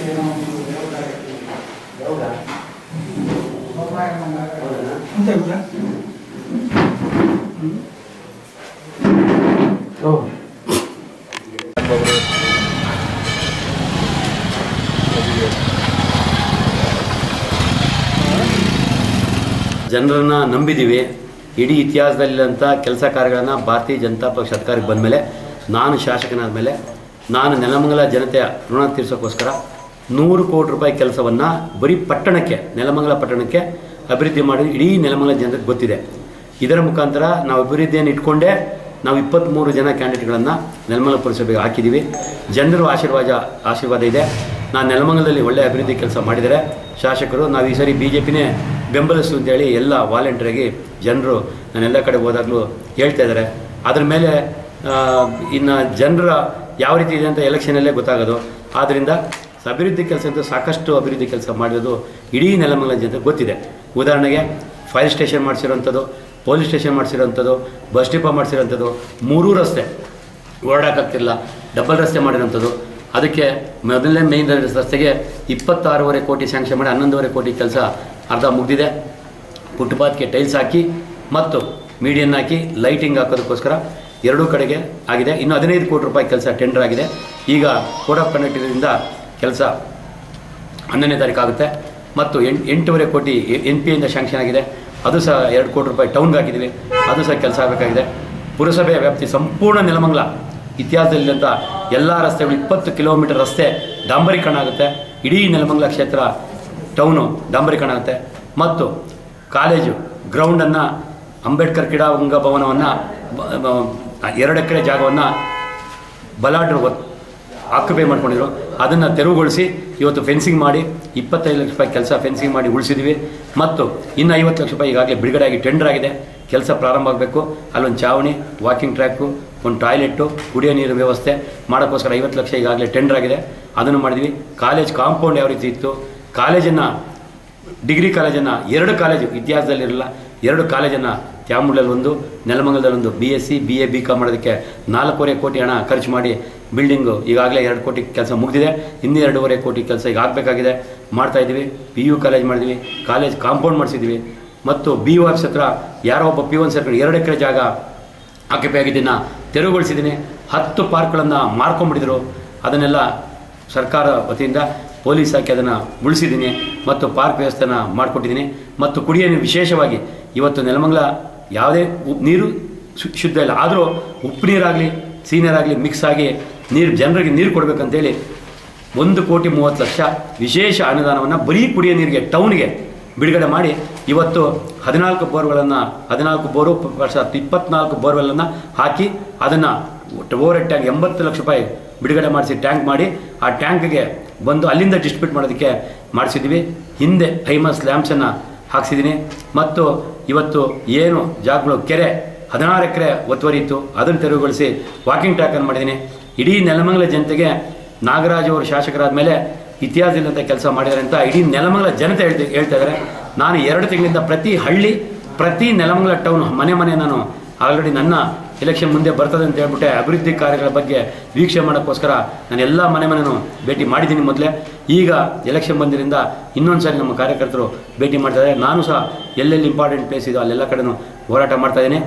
ಜನರನ್ನ ನಂಬಿದ್ದೀವಿ ಇಡೀ ಇತಿಹಾಸದಲ್ಲಿರುವಂಥ ಕೆಲಸ ಕಾರ್ಯಗಳನ್ನು ಭಾರತೀಯ ಜನತಾ ಪಕ್ಷ ಅಧಿಕಾರಕ್ಕೆ ಬಂದ ಮೇಲೆ ನಾನು ಶಾಸಕನಾದ ಮೇಲೆ ನಾನು ನೆಲಮಂಗಲ ಜನತೆಯ ಋಣ ತೀರ್ಸೋಕ್ಕೋಸ್ಕರ ನೂರು ಕೋಟಿ ರೂಪಾಯಿ ಕೆಲಸವನ್ನು ಬರೀ ಪಟ್ಟಣಕ್ಕೆ ನೆಲಮಂಗಲ ಪಟ್ಟಣಕ್ಕೆ ಅಭಿವೃದ್ಧಿ ಮಾಡಿ ಇಡೀ ನೆಲಮಂಗಲ ಜನತೆಗೆ ಗೊತ್ತಿದೆ ಇದರ ಮುಖಾಂತರ ನಾವು ಅಭಿವೃದ್ಧಿಯನ್ನು ಇಟ್ಕೊಂಡೇ ನಾವು ಇಪ್ಪತ್ತ್ಮೂರು ಜನ ಕ್ಯಾಂಡಿಡೇಟ್ಗಳನ್ನು ನೆಲಮಂಗಲ ಪುರಸಭೆಗೆ ಹಾಕಿದ್ದೀವಿ ಜನರು ಆಶೀರ್ವಾದ ಆಶೀರ್ವಾದ ಇದೆ ನಾನು ನೆಲಮಂಗಲದಲ್ಲಿ ಒಳ್ಳೆಯ ಅಭಿವೃದ್ಧಿ ಕೆಲಸ ಮಾಡಿದರೆ ಶಾಸಕರು ನಾವು ಈ ಸರಿ ಬಿ ಜೆ ಪಿನೇ ಬೆಂಬಲಿಸು ಅಂತೇಳಿ ಎಲ್ಲ ವಾಲಂಟಿಯರಾಗಿ ಜನರು ನಾನೆಲ್ಲ ಕಡೆ ಹೋದಾಗಲೂ ಹೇಳ್ತಾ ಇದ್ದಾರೆ ಅದ್ರ ಮೇಲೆ ಆ, ಇನ್ನು ಜನರ ಯಾವ ರೀತಿ ಇದೆ ಅಂತ ಎಲೆಕ್ಷನಲ್ಲೇ ಗೊತ್ತಾಗೋದು ಆದ್ದರಿಂದ ಅಭಿವೃದ್ಧಿ ಕೆಲಸ ಅಂತ ಸಾಕಷ್ಟು ಅಭಿವೃದ್ಧಿ ಕೆಲಸ ಮಾಡಿರೋದು ಇಡೀ ನೆಲಮಂಗಲ ಜನತೆ ಗೊತ್ತಿದೆ ಉದಾಹರಣೆಗೆ ಫೈರ್ ಸ್ಟೇಷನ್ ಮಾಡಿಸಿರೋಂಥದ್ದು ಪೊಲೀಸ್ ಸ್ಟೇಷನ್ ಮಾಡಿಸಿರೋಂಥದ್ದು ಬಸ್ ಡಿಪೋ ಮಾಡಿಸಿರೋಂಥದ್ದು ಮೂರೂ ರಸ್ತೆ ಓಡಾಡಕ್ಕಾಗ್ತಿಲ್ಲ ಡಬಲ್ ರಸ್ತೆ ಮಾಡಿರೋಂಥದ್ದು ಅದಕ್ಕೆ ಮೊದಲನೇ ಮೇನ್ ರಸ್ತೆಗೆ ಇಪ್ಪತ್ತಾರೂವರೆ ಕೋಟಿ ಸ್ಯಾಂಕ್ಷನ್ ಮಾಡಿ ಹನ್ನೊಂದುವರೆ ಕೋಟಿ ಕೆಲಸ ಅರ್ಧ ಮುಗಿದಿದೆ ಫುಟ್ಪಾತ್ಗೆ ಟೈಲ್ಸ್ ಹಾಕಿ ಮತ್ತು ಮೀಡಿಯನ್ ಹಾಕಿ ಲೈಟಿಂಗ್ ಹಾಕೋದಕ್ಕೋಸ್ಕರ ಎರಡೂ ಕಡೆಗೆ ಆಗಿದೆ ಇನ್ನು ಹದಿನೈದು ಕೋಟಿ ರೂಪಾಯಿ ಕೆಲಸ ಟೆಂಡರ್ ಆಗಿದೆ ಈಗ ಕೋಡ್ ಆಫ್ ಕಂಡಕ್ಟಿಂದ ಕೆಲಸ ಹನ್ನೊಂದನೇ ತಾರೀಕು ಆಗುತ್ತೆ ಮತ್ತು ಎಂಟು ಎಂಟೂವರೆ ಕೋಟಿ ಎನ್ ಪಿ ಇಂದ ಶಾಂಕ್ಷನ್ ಆಗಿದೆ ಅದು ಸಹ ಎರಡು ಕೋಟಿ ರೂಪಾಯಿ ಟೌನ್ಗೆ ಹಾಕಿದ್ದೀವಿ ಅದು ಸಹ ಕೆಲಸ ಆಗಬೇಕಾಗಿದೆ ಪುರಸಭೆಯ ವ್ಯಾಪ್ತಿ ಸಂಪೂರ್ಣ ನೆಲಮಂಗಲ ಇತಿಹಾಸದಲ್ಲಿದ್ದಂಥ ಎಲ್ಲ ರಸ್ತೆಗಳು ಇಪ್ಪತ್ತು ಕಿಲೋಮೀಟರ್ ರಸ್ತೆ ಡಾಂಬರೀಕರಣ ಆಗುತ್ತೆ ಇಡೀ ನೆಲಮಂಗಲ ಕ್ಷೇತ್ರ ಟೌನು ಡಾಂಬರೀಕರಣ ಆಗುತ್ತೆ ಮತ್ತು ಕಾಲೇಜು ಗ್ರೌಂಡನ್ನು ಅಂಬೇಡ್ಕರ್ ಕ್ರೀಡಾಂಗ ಭವನವನ್ನು ಎರಡು ಎಕರೆ ಜಾಗವನ್ನು ಬಲಾಢ್ರು ಒತ್- ಆಕ್ಯುಪೈ ಮಾಡ್ಕೊಂಡಿದ್ರು ಅದನ್ನು ತೆರವುಗೊಳಿಸಿ ಇವತ್ತು ಫೆನ್ಸಿಂಗ್ ಮಾಡಿ ಇಪ್ಪತ್ತೈದು ಲಕ್ಷ ರೂಪಾಯಿ ಕೆಲಸ ಫೆನ್ಸಿಂಗ್ ಮಾಡಿ ಉಳಿಸಿದ್ವಿ ಮತ್ತು ಇನ್ನು ಐವತ್ತು ಲಕ್ಷ ರೂಪಾಯಿ ಈಗಾಗಲೇ ಬಿಡುಗಡೆ ಆಗಿ ಟೆಂಡರ್ ಆಗಿದೆ ಕೆಲಸ ಪ್ರಾರಂಭ ಆಗಬೇಕು ಅಲ್ಲೊಂದು ಚಾವಣಿ ವಾಕಿಂಗ್ ಟ್ರ್ಯಾಕು ಒಂದು ಟಾಯ್ಲೆಟ್ಟು ಕುಡಿಯೋ ನೀರು ವ್ಯವಸ್ಥೆ ಮಾಡೋಕ್ಕೋಸ್ಕರ ಐವತ್ತು ಲಕ್ಷ ಈಗಾಗಲೇ ಟೆಂಡರ್ ಆಗಿದೆ ಅದನ್ನು ಮಾಡಿದ್ವಿ ಕಾಲೇಜ್ ಕಾಂಪೌಂಡ್ ಯಾವ ರೀತಿ ಇತ್ತು ಕಾಲೇಜನ್ನು ಡಿಗ್ರಿ ಕಾಲೇಜನ್ನು ಎರಡು ಕಾಲೇಜು ಇತಿಹಾಸದಲ್ಲಿರಲ್ಲ ಎರಡು ಕಾಲೇಜನ್ನು ತ್ಯಾಮೂರಲ್ಲಿ ಒಂದು ನೆಲಮಂಗಲದಲ್ಲಿ ಒಂದು B S C B A B com ಮಾಡೋದಕ್ಕೆ ನಾಲ್ಕೂವರೆ ಕೋಟಿ ಹಣ ಖರ್ಚು ಮಾಡಿ ಬಿಲ್ಡಿಂಗು ಈಗಾಗಲೇ ಎರಡು ಕೋಟಿ ಕೆಲಸ ಮುಗಿದಿದೆ ಇನ್ನೂ ಎರಡೂವರೆ ಕೋಟಿ ಕೆಲಸ ಈಗ ಆಗಬೇಕಾಗಿದೆ ಮಾಡ್ತಾ ಇದ್ದೀವಿ ಪಿ ಯು ಕಾಲೇಜ್ ಮಾಡಿದ್ವಿ ಕಾಲೇಜ್ ಕಾಂಪೌಂಡ್ ಮಾಡಿಸಿದ್ವಿ ಮತ್ತು ಬಿ ಯು ಆಫೀಸ್ ಹತ್ರ ಯಾರೋ ಒಬ್ಬ ಪಿ ಒನ್ ಸೇರ್ಕೊಂಡು ಎರಡು ಎಕರೆ ಜಾಗ ಆಕ್ಯುಪೈ ಆಗಿದ್ದನ್ನು ತೆರವುಗೊಳಿಸಿದ್ದೀನಿ ಹತ್ತು ಪಾರ್ಕ್ಗಳನ್ನು ಮಾರ್ಕೊಂಡ್ಬಿಟ್ಟಿದ್ರು ಅದನ್ನೆಲ್ಲ ಸರ್ಕಾರ ವತಿಯಿಂದ ಪೊಲೀಸ್ ಹಾಕಿ ಅದನ್ನು ಉಳಿಸಿದ್ದೀನಿ ಮತ್ತು ಪಾರ್ಕ್ ವ್ಯವಸ್ಥೆನ ಮಾಡಿಕೊಟ್ಟಿದ್ದೀನಿ ಮತ್ತು ಕುಡಿಯೋ ನೀರು ವಿಶೇಷವಾಗಿ ಇವತ್ತು ನೆಲಮಂಗಲ ಯಾವುದೇ ಉಪ್ ನೀರು ಶು- ಶುದ್ಧ ಇಲ್ಲ ಆದರೂ ಉಪ್ಪು ನೀರಾಗಲಿ ಸೀನಿಯರಾಗಲಿ ಮಿಕ್ಸ್ ಆಗಿ ನೀರು ಜನರಿಗೆ ನೀರು ಕೊಡಬೇಕಂತೇಳಿ ಒಂದು ಕೋಟಿ ಮೂವತ್ತು ಲಕ್ಷ ವಿಶೇಷ ಅನುದಾನವನ್ನು ಬರೀ ಕುಡಿಯೋ ನೀರಿಗೆ ಟೌನ್ಗೆ ಬಿಡುಗಡೆ ಮಾಡಿ ಇವತ್ತು ಹದಿನಾಲ್ಕು ಬೋರ್ಗಳನ್ನು ಹದಿನಾಲ್ಕು ಬೋರು ವರ್ಷ ಇಪ್ಪತ್ನಾಲ್ಕು ಬೋರ್ವೆಲ್ಲನ್ನು ಹಾಕಿ ಅದನ್ನು ಓವರ್ ಟ್ಯಾಂಕ್ ಎಂಬತ್ತು ಲಕ್ಷ ರೂಪಾಯಿ ಬಿಡುಗಡೆ ಮಾಡಿಸಿ ಟ್ಯಾಂಕ್ ಮಾಡಿ ಆ ಟ್ಯಾಂಕ್ಗೆ ಬಂದು ಅಲ್ಲಿಂದ ಡಿಸ್ಟ್ರಿಬ್ಯೂಟ್ ಮಾಡೋದಕ್ಕೆ ಮಾಡಿಸಿದ್ವಿ ಹಿಂದೆ ಥೈಮಸ್ ಲ್ಯಾಂಪ್ಸನ್ನು ಹಾಕ್ಸಿದ್ದೀನಿ ಮತ್ತು ಇವತ್ತು ಏನು ಜಾಗಗಳು ಕೆರೆ ಹದಿನಾರು ಎಕರೆ ಒತ್ತುವರಿ ಇತ್ತು ಅದನ್ನು ತೆರವುಗೊಳಿಸಿ ವಾಕಿಂಗ್ ಟ್ರ್ಯಾಕನ್ನು ಮಾಡಿದ್ದೀನಿ ಇಡೀ ನೆಲಮಂಗಲ ಜನತೆಗೆ ನಾಗರಾಜ್ ಅವರು ಶಾಸಕರಾದ ಮೇಲೆ ಇತಿಹಾಸದಿಂದ ಕೆಲಸ ಮಾಡಿದ್ದಾರೆ ಅಂತ ಇಡೀ ನೆಲಮಂಗಲ ಜನತೆ ಹೇಳ್ತಿ ಹೇಳ್ತಾ ಇದ್ದಾರೆ ನಾನು ಎರಡು ತಿಂಗಳಿಂದ ಪ್ರತಿ ಹಳ್ಳಿ ಪ್ರತಿ ನೆಲಮಂಗಲ ಟೌನ್ ಮನೆ ಮನೆ ನಾನು ಆಲ್ರೆಡಿ ನನ್ನ ಎಲೆಕ್ಷನ್ ಮುಂದೆ ಬರ್ತದೆ ಅಂತ ಹೇಳ್ಬಿಟ್ಟೆ ಅಭಿವೃದ್ಧಿ ಕಾರ್ಯಗಳ ಬಗ್ಗೆ ವೀಕ್ಷಣೆ ಮಾಡೋಕ್ಕೋಸ್ಕರ ನಾನು ಎಲ್ಲ ಮನೆ ಮನೆನೂ ಭೇಟಿ ಮಾಡಿದ್ದೀನಿ ಮೊದಲೇ ಈಗ ಎಲೆಕ್ಷನ್ ಬಂದಿರಿಂದ ಇನ್ನೊಂದು ಸಾರಿ ನಮ್ಮ ಕಾರ್ಯಕರ್ತರು ಭೇಟಿ ಮಾಡ್ತಾರೆ ನಾನು ಸಹ ಎಲ್ಲೆಲ್ಲಿ ಇಂಪಾರ್ಟೆಂಟ್ ಪ್ಲೇಸ್ ಇದೋ ಅಲ್ಲೆಲ್ಲ ಕಡೆನೂ ಹೋರಾಟ ಮಾಡ್ತಾ ಇದ್ದೀನಿ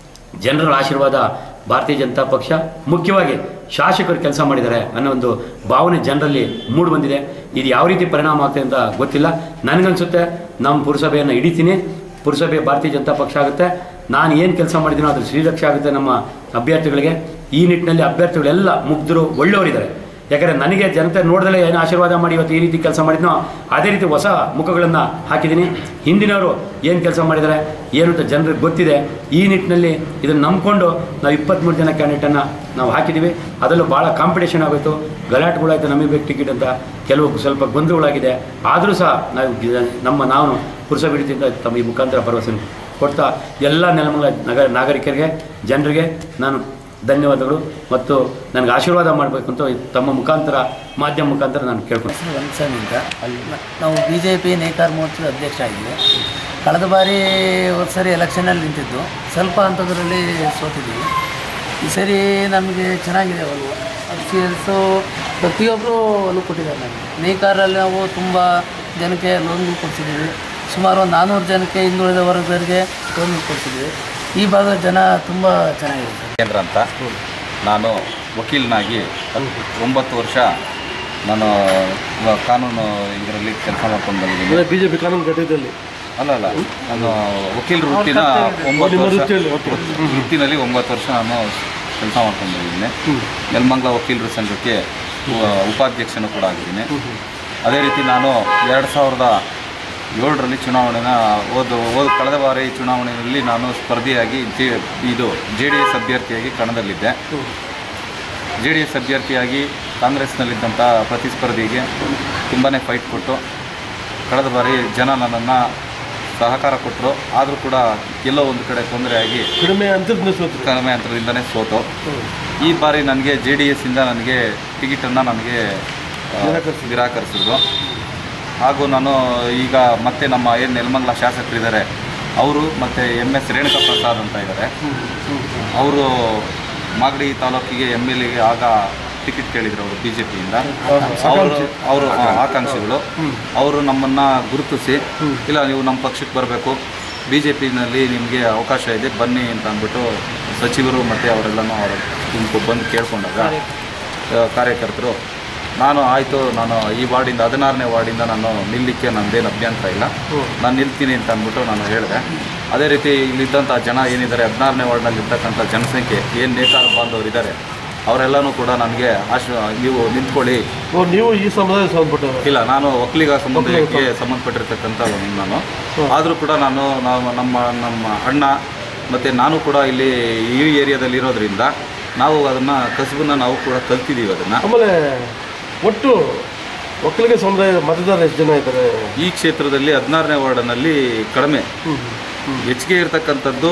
ಜನರ ಆಶೀರ್ವಾದ ಭಾರತೀಯ ಜನತಾ ಪಕ್ಷ ಮುಖ್ಯವಾಗಿ ಶಾಸಕರು ಕೆಲಸ ಮಾಡಿದ್ದಾರೆ ಅನ್ನೋ ಒಂದು ಭಾವನೆ ಜನರಲ್ಲಿ ಮೂಡಿ ಬಂದಿದೆ ಇದು ಯಾವ ರೀತಿ ಪರಿಣಾಮ ಆಗ್ತದೆ ಅಂತ ಗೊತ್ತಿಲ್ಲ ನನಗನ್ಸುತ್ತೆ ನಮ್ಮ ಪುರಸಭೆಯನ್ನು ಹಿಡಿತೀನಿ ಪುರಸಭೆ ಭಾರತೀಯ ಜನತಾ ಪಕ್ಷ ಆಗುತ್ತೆ ನಾನು ಏನು ಕೆಲಸ ಮಾಡಿದ್ದೀನೋ ಅದ್ರ ಶ್ರೀರಕ್ಷೆ ಆಗುತ್ತೆ ನಮ್ಮ ಅಭ್ಯರ್ಥಿಗಳಿಗೆ ಈ ನಿಟ್ಟಿನಲ್ಲಿ ಅಭ್ಯರ್ಥಿಗಳೆಲ್ಲ ಮುಗ್ಧರು ಒಳ್ಳೆಯವರಿದ್ದಾರೆ ಯಾಕಂದರೆ ನನಗೆ ಜನತೆ ನೋಡ್ದಲೇ ಏನು ಆಶೀರ್ವಾದ ಮಾಡಿ ಇವತ್ತು ಈ ರೀತಿ ಕೆಲಸ ಮಾಡಿದ್ನೋ ಅದೇ ರೀತಿ ಹೊಸ ಮುಖಗಳನ್ನು ಹಾಕಿದ್ದೀನಿ ಹಿಂದಿನವರು ಏನು ಕೆಲಸ ಮಾಡಿದ್ದಾರೆ ಏನು ಅಂತ ಜನರಿಗೆ ಗೊತ್ತಿದೆ ಈ ನಿಟ್ಟಿನಲ್ಲಿ ಇದನ್ನು ನಂಬ್ಕೊಂಡು ನಾವು ಇಪ್ಪತ್ತ್ಮೂರು ಜನ ಕ್ಯಾಂಡಿಡೇಟನ್ನು ನಾವು ಹಾಕಿದ್ದೀವಿ ಅದರಲ್ಲೂ ಭಾಳ ಕಾಂಪಿಟೇಷನ್ ಆಗೋಯ್ತು ಗಲಾಟೆಗಳಾಯ್ತು ನಮಗೆ ಬೇಕು ಟಿಕೆಟ್ ಅಂತ ಕೆಲವು ಸ್ವಲ್ಪ ಗೊಂದಲಗಳಾಗಿದೆ ಆದರೂ ಸಹ ನಾವು ಗಿ- ನಮ್ಮ ನಾವು ಪುರುಷ ರೀತಿಯಿಂದ ತಮ್ಮ ಈ ಮುಖಾಂತರ ಭರವಸೆ ಕೊಡ್ತಾ ಎಲ್ಲ ನೆಲಮಂಗಲ ನಗರ ನಾಗರಿಕರಿಗೆ ಜನರಿಗೆ ನಾನು ಧನ್ಯವಾದಗಳು ಮತ್ತು ನನಗೆ ಆಶೀರ್ವಾದ ಮಾಡಬೇಕು ಅಂತ ತಮ್ಮ ಮುಖಾಂತರ ಮಾಧ್ಯಮ ಮುಖಾಂತರ ನಾನು ಕೇಳ್ಕೊಂಡು ಹೆಸರು ವಂಶನ್ ಅಂತ ನ- ನಾವು ಬಿ ಜೆ ಪಿ ನೇಕಾರ ಮೋರ್ಚಾದ ಅಧ್ಯಕ್ಷ ಆಗಿದ್ದೆ ಕಳೆದ ಬಾರಿ ಒಂದು ಸರಿ ಎಲೆಕ್ಷನಲ್ಲಿ ನಿಂತಿದ್ದು ಸ್ವಲ್ಪ ಹಂತದಲ್ಲಿ ಸೋತಿದ್ದೀವಿ ಈ ಸರಿ ನಮಗೆ ಚೆನ್ನಾಗಿದೆ ಒಲವು ಅಫಿಷಿಯಲ್ಸು ಪ್ರತಿಯೊಬ್ಬರು ಒಲವು ಕೊಟ್ಟಿದ್ದಾರೆ ನಮಗೆ ನೇಕಾರಲ್ಲಿ ನಾವು ತುಂಬ ಜನಕ್ಕೆ ಲೋನ್ ಕೊಡ್ಸಿದ್ದೀವಿ ಸುಮಾರು ಒಂದು ನಾನ್ನೂರು ಜನಕ್ಕೆ ಹಿಂದುಳಿದ ವರ್ಗದವರಿಗೆ ಲೋನ್ ಕೊಡ್ಸಿದ್ದೀವಿ ಈ ಭಾಗದ ಜನ ತುಂಬ ಚೆನ್ನಾಗಿದೆ ಸರ್ ಕೇಂದ್ರ ಅಂತ ನಾನು ವಕೀಲನಾಗಿ ಒಂಬತ್ತು ವರ್ಷ ನಾನು ಇವಾಗ ಕಾನೂನು ಇದರಲ್ಲಿ ಕೆಲಸ ಮಾಡ್ಕೊಂಡು ಬಂದಿದ್ದೀನಿ ಬಿ ಜೆ ಪಿ ಕಾನೂನು ಘಟಕದಲ್ಲಿ ಅಲ್ಲ ಅಲ್ಲ ನಾನು ವಕೀಲ ವೃತ್ತಿನ ಒಂಬತ್ತು ವರ್ಷ ವೃತ್ತಿನಲ್ಲಿ ಒಂಬತ್ತು ವರ್ಷ ನಾನು ಕೆಲಸ ಮಾಡ್ಕೊಂಡು ಬಂದಿದ್ದೀನಿ ನೆಲಮಂಗಲ ವಕೀಲರ ಸಂಘಕ್ಕೆ ಉ- ಉಪಾಧ್ಯಕ್ಷನೂ ಕೂಡ ಆಗಿದ್ದೀನಿ ಅದೇ ರೀತಿ ನಾನು ಎರಡು ಸಾವಿರದ ಏಳರಲ್ಲಿ ಚುನಾವಣೆನ ಓದು ಓದ್ ಕಳೆದ ಬಾರಿ ಚುನಾವಣೆಯಲ್ಲಿ ನಾನು ಸ್ಪರ್ಧಿಯಾಗಿ ಜೆ ಇದು ಜೆ ಡಿ ಎಸ್ ಅಭ್ಯರ್ಥಿಯಾಗಿ ಕಣದಲ್ಲಿದ್ದೆ ಜೆ ಡಿ ಎಸ್ ಅಭ್ಯರ್ಥಿಯಾಗಿ ಕಾಂಗ್ರೆಸ್ನಲ್ಲಿದ್ದಂಥ ಪ್ರತಿಸ್ಪರ್ಧಿಗೆ ತುಂಬಾ ಫೈಟ್ ಕೊಟ್ಟು ಕಳೆದ ಬಾರಿ ಜನ ನನ್ನನ್ನು ಸಹಕಾರ ಕೊಟ್ಟರು ಆದರೂ ಕೂಡ ಎಲ್ಲೋ ಒಂದು ಕಡೆ ತೊಂದರೆ ಆಗಿ ಕಡಿಮೆ ಅಂತರ್ದಿಂದ ಸೋತ್ರು ಕಡಿಮೆ ಅಂತರದಿಂದನೇ ಸೋತು ಈ ಬಾರಿ ನನಗೆ ಜೆ ಡಿ ಎಸ್ಸಿಂದ ನನಗೆ ಟಿಕೆಟನ್ನು ನನಗೆ ಆ, ನಿರಾಕರಿಸಿದ್ರು ಹಾಗೂ ನಾನು ಈಗ ಮತ್ತೆ ನಮ್ಮ ಏನು ನೆಲಮಂಗಲ ಶಾಸಕರಿದ್ದಾರೆ ಅವರು ಮತ್ತು ಎಮ್ ಎಸ್ ರೇಣುಕಾ ಪ್ರಸಾದ್ ಅಂತ ಇದ್ದಾರೆ ಅವರು ಮಾಗಡಿ ತಾಲೂಕಿಗೆ ಎಮ್ ಎಲ್ ಎಗೆ ಆಗ ಟಿಕೆಟ್ ಕೇಳಿದ್ರು ಅವರು ಬಿ ಜೆ ಪಿಯಿಂದ ಅವರು ಅವರು ಆಕಾಂಕ್ಷಿಗಳು ಅವರು ನಮ್ಮನ್ನು ಗುರುತಿಸಿ ಇಲ್ಲ ನೀವು ನಮ್ಮ ಪಕ್ಷಕ್ಕೆ ಬರಬೇಕು ಬಿ ಜೆ ಪಿನಲ್ಲಿ ನಿಮಗೆ ಅವಕಾಶ ಇದೆ ಬನ್ನಿ ಅಂತ ಅಂದ್ಬಿಟ್ಟು ಸಚಿವರು ಮತ್ತು ಅವರೆಲ್ಲನೂ ಅವರ ಗುಂಪು ಬಂದು ಕೇಳ್ಕೊಂಡಾಗ ಆ, ಕಾರ್ಯಕರ್ತರು ನಾನು ಆಯಿತು ನಾನು ಈ ವಾರ್ಡಿಂದ ಹದಿನಾರನೇ ವಾರ್ಡಿಂದ ನಾನು ನಿಲ್ಲಕ್ಕೆ ನನ್ನದೇನು ಅಭ್ಯಂತರ ಇಲ್ಲ ನಾನು ನಿಲ್ತೀನಿ ಅಂತ ಅಂದ್ಬಿಟ್ಟು ನಾನು ಹೇಳಿದೆ ಅದೇ ರೀತಿ ಇಲ್ಲಿದ್ದಂಥ ಜನ ಏನಿದ್ದಾರೆ ಹದಿನಾರನೇ ವಾರ್ಡ್ನಲ್ಲಿ ಇರ್ತಕ್ಕಂಥ ಜನಸಂಖ್ಯೆ ಏನು ನೇತಾರ ಬಾಂಧವರು ಇದ್ದಾರೆ ಅವರೆಲ್ಲನೂ ಕೂಡ ನನಗೆ ಆಶ ನೀವು ನಿಂತ್ಕೊಳ್ಳಿ ಓ ನೀವು ಈ ಸಮುದಾಯ ಸಂಬಂಧಪಟ್ಟವರು ಇಲ್ಲ ನಾನು ಒಕ್ಕಲಿಗ ಸಮುದಾಯಕ್ಕೆ ಸಂಬಂಧಪಟ್ಟಿರ್ತಕ್ಕಂಥ ನಾನು ಆದರೂ ಕೂಡ ನಾನು ನಾವು ನಮ್ಮ ನಮ್ಮ ಅಣ್ಣ ಮತ್ತು ನಾನು ಕೂಡ ಇಲ್ಲಿ ಈ ಏರಿಯಾದಲ್ಲಿ ಇರೋದ್ರಿಂದ ನಾವು ಅದನ್ನು ಕಸುಬನ್ನ ನಾವು ಕೂಡ ಕಲ್ತಿದ್ದೀವಿ ಅದನ್ನು ಆಮೇಲೆ ಒಟ್ಟು ಒಕ್ಕಲಿಗ ಸಮುದಾಯ ಮತದಾರರು ಎಷ್ಟು ಜನ ಇದ್ದಾರೆ ಈ ಕ್ಷೇತ್ರದಲ್ಲಿ ಹದಿನಾರನೇ ವಾರ್ಡ್ನಲ್ಲಿ ಕಡಿಮೆ ಹೆಚ್ಚಿಗೆ ಇರತಕ್ಕಂಥದ್ದು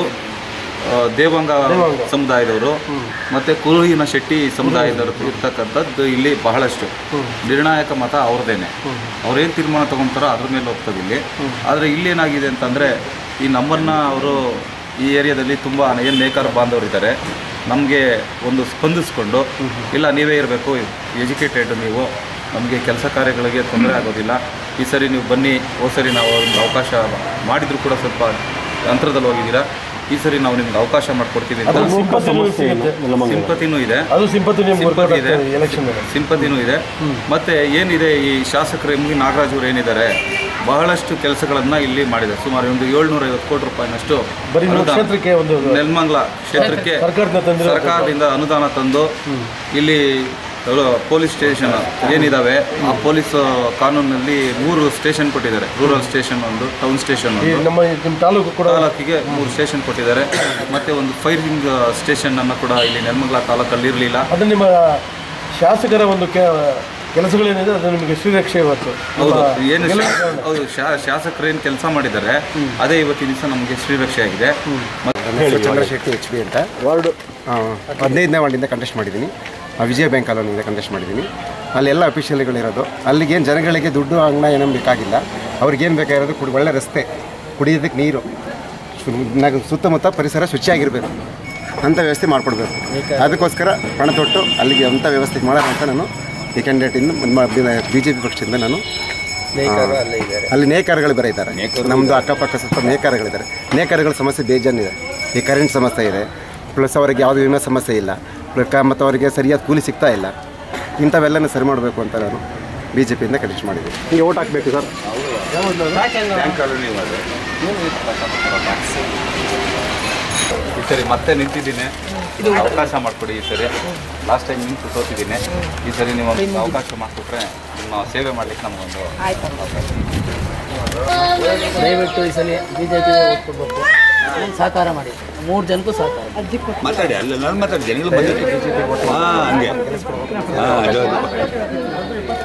ಆ, ದೇವಾಂಗ ದೇವಾಂಗ. ಸಮುದಾಯದವರು ಮತ್ತು ಕುರುಹಿನ ಶೆಟ್ಟಿ ಸಮುದಾಯದವರು ಇರ್ತಕ್ಕಂಥದ್ದು ಇಲ್ಲಿ ಬಹಳಷ್ಟು ನಿರ್ಣಾಯಕ ಮತ ಅವ್ರದ್ದೇನೆ ಅವ್ರೇನು ತೀರ್ಮಾನ ತಗೊಂತಾರೋ ಅದ್ರ ಮೇಲೆ ಹೋಗ್ತದೆ ಇಲ್ಲಿ ಆದರೆ ಇಲ್ಲೇನಾಗಿದೆ ಅಂತಂದರೆ ಈ ನಮ್ಮನ್ನು ಅವರು ಈ ಏರಿಯಾದಲ್ಲಿ ತುಂಬ ಏನು ನೇಕಾರ ಬಾಂಧವರಿದ್ದಾರೆ ನಮಗೆ ಒಂದು ಸ್ಪಂದಿಸ್ಕೊಂಡು ಇಲ್ಲ ನೀವೇ ಇರಬೇಕು ಎಜುಕೇಟೆಡ್ ನೀವು ನಮಗೆ ಕೆಲಸ ಕಾರ್ಯಗಳಿಗೆ ತೊಂದರೆ ಆಗೋದಿಲ್ಲ ಈ ಸರಿ ನೀವು ಬನ್ನಿ ಹೋದ ಸರಿ ನಾವು ಒಂದು ಅವಕಾಶ ಮಾಡಿದರೂ ಕೂಡ ಸ್ವಲ್ಪ ಅಂತರದಲ್ಲಿ ಹೋಗಿದ್ದೀರಾ ಈ ಸರಿ ನಾವು ನಿಮ್ಗೆ ಅವಕಾಶ ಮಾಡಿಕೊಡ್ತೀವಿ ಅಂತ ಅದು ಸಿಂಪತಿನೂ ಸಿಗುತ್ತೆ ಸಿಂಪತಿನೂ ಇದೆ ಅದು ಸಿಂಪತಿ ನಿಮ್ಗೆ ಸಿಂಪತಿ ಇದೆ. ಎಲೆಕ್ಷನ್ ಸಿಂಪತಿನೂ ಇದೆ ಮತ್ತೆ ಏನಿದೆ ಈ ಶಾಸಕರು ಎಂ ವಿ ನಾಗರಾಜ್ ಅವರು ಏನಿದ್ದಾರೆ ಬಹಳಷ್ಟು ಕೆಲಸಗಳನ್ನ ಇಲ್ಲಿ ಮಾಡಿದ್ದಾರೆ ಸುಮಾರು ಒಂದು ಏಳ್ನೂರ ಐವತ್ತು ಕೋಟಿ ರೂಪಾಯಿನಷ್ಟು ಬರೀ ನಮ್ಮ ಅನುದಾನ ಕ್ಷೇತ್ರಕ್ಕೆ ಒಂದು ನೆಲಮಂಗಲ ಕ್ಷೇತ್ರಕ್ಕೆ ಸರ್ಕಾರದಿಂದ ತಂದಿರೋ ಸರ್ಕಾರದಿಂದ ಅನುದಾನ ತಂದು ಇಲ್ಲಿ ಅವರು ಪೊಲೀಸ್ ಸ್ಟೇಷನ್ ಏನಿದಾವೆ ಆ ಪೊಲೀಸ್ ಕಾನೂನಲ್ಲಿ ಮೂರು ಸ್ಟೇಷನ್ ಕೊಟ್ಟಿದ್ದಾರೆ ರೂರಲ್ ಸ್ಟೇಷನ್ ಒಂದು ಟೌನ್ ಸ್ಟೇಷನ್ ಈ ಒಂದು ನಮ್ಮ ನಿಮ್ಮ ತಾಲೂಕು ಕೂಡ ತಾಲೂಕಿಗೆ ಮೂರು ಸ್ಟೇಷನ್ ಕೊಟ್ಟಿದ್ದಾರೆ ಮತ್ತೆ ಒಂದು ಫೈರಿಂಗ್ ಸ್ಟೇಷನ್ ಅನ್ನು ಕೂಡ ಇಲ್ಲಿ ನೆಲಮಂಗಲ ತಾಲೂಕಲ್ಲಿ ಇರಲಿಲ್ಲ ಅದು ನಿಮ್ಮ ಶಾಸಕರ ಒಂದು ಕೆ ಕೆಲಸಗಳೇನಿದೆ ಅದು ನಿಮಗೆ ಶ್ರೀರಕ್ಷೆ ಇವತ್ತು ಹೌದು ಏನು ಗೆಲುವು ಶಾ- ಕಾರಣ. ಹೌದು ಶಾ- ಶಾಸಕರು ಏನು ಕೆಲಸ ಮಾಡಿದ್ದಾರೆ ಅದೇ ಇವತ್ತಿನ ದಿವಸ ನಮಗೆ ಶ್ರೀರಕ್ಷೆ ಆಗಿದೆ ನನ್ನ ಹೆಸರು ಚಂದ್ರಶೆಟ್ಟಿ ಎಚ್ ಬಿ ಅಂತ ವಾರ್ಡ್ ಹದಿನೈದನೇ ವಾರ್ಡಿಂದ ಕಂಟೆಸ್ಟ್ ಮಾಡಿದ್ದೀನಿ ಆ, ವಿಜಯ ಬ್ಯಾಂಕ್ ಕಾಲೋನಿಯಿಂದ ಕಂಟೆಸ್ಟ್ ಮಾಡಿದ್ದೀನಿ ಅಲ್ಲಿ ಎಲ್ಲ ಅಫಿಷಿಯಲ್ಗಳಿರೋದು ಅಲ್ಲಿಗೇನು ಜನಗಳಿಗೆ ದುಡ್ಡು ಅಂಗಣ ಏನೂ ಬೇಕಾಗಿಲ್ಲ ಅವ್ರಿಗೇನು ಬೇಕಾಗಿರೋದು ಕುಡಿ ಒಳ್ಳೆ ರಸ್ತೆ ಕುಡಿಯೋದಕ್ಕೆ ನೀರು ಸು- ನಗ- ಸುತ್ತಮುತ್ತ ಪರಿಸರ ಶುಚಿಯಾಗಿರಬೇಕು ಅಂಥ ವ್ಯವಸ್ಥೆ ಮಾಡಿಕೊಡ್ಬೇಕು ಅದಕ್ಕೋಸ್ಕರ ಹಣ ತೊಟ್ಟು ಅಲ್ಲಿಗೆ ಅಂಥ ವ್ಯವಸ್ಥೆ ಮಾಡೋಣ ಅಂತ ನಾನು ಈ ಕ್ಯಾಂಡಿಡೇಟಿಂದ ಬಿ ಜೆ ಪಿ ಪಕ್ಷದಿಂದ ನಾನು ಅಲ್ಲಿ ನೇಕಾರಗಳು ಬೇರೆ ಇದ್ದಾರೆ ನಮ್ಮದು ಅಕ್ಕಪಕ್ಕ ಸುತ್ತ ನೇಕಾರಗಳಿದ್ದಾರೆ ನೇಕಾರಗಳ ಸಮಸ್ಯೆ ಬೇಜಾನಿದೆ ಈ ಕರೆಂಟ್ ಸಮಸ್ಯೆ ಇದೆ ಪ್ಲಸ್ ಅವರಿಗೆ ಯಾವುದೇ ವಿಮೆ ಸಮಸ್ಯೆ ಇಲ್ಲ ಪ್ಲಸ್ ಮತ್ತು ಅವರಿಗೆ ಸರಿಯಾದ ಕೂಲಿ ಸಿಗ್ತಾ ಇಲ್ಲ ಇಂಥವೆಲ್ಲನೂ ಸರಿ ಮಾಡಬೇಕು ಅಂತ ನಾನು ಬಿ ಜೆ ಪಿಯಿಂದ ಕಂಟೆಸ್ಟ್ ಮಾಡಿದ್ದೀನಿ ಹಿಂಗೆ ಓಟ್ ಹಾಕಬೇಕು ಸರ್ ಬ್ಯಾಂಕ್ ಕಾಲೋನಿ ಅದು. ಈ ಸರಿ ಮತ್ತೆ ನಿಂತಿದ್ದೀನಿ ಅವಕಾಶ ಮಾಡಿಕೊಡಿ ಈ ಸರಿ ಲಾಸ್ಟ್ ಟೈಮ್ ನಿಂತು ಸೋತಿದ್ದೀನಿ ಈ ಸರಿ ನೀವು ಒಂದು ಅವಕಾಶ ಮಾಡಿಕೊಟ್ರೆ ನಿಮ್ಮ ಸೇವೆ ಮಾಡ್ಲಿಕ್ಕೆ ನಮಗೊಂದು ಅವಕಾಶ ದಯವಿಟ್ಟು ಈ ಸಲ ಬಿ ಜೆ ಪಿಗೆ ಓಟ್ ಕೊಡಬೇಕು ಸಹಕಾರ ಮಾಡಿ ಮೂರು ಜನಕ್ಕೂ ಸಹಕಾರ ಮಾತಾಡಿ ಅಲ್ಲ ನಾನು ಮಾತಾಡಿ ಜನಗಳು ಬಂದಿದೆ ಹಾಂ ಹಂಗೆ ಹಾಂ ಅದು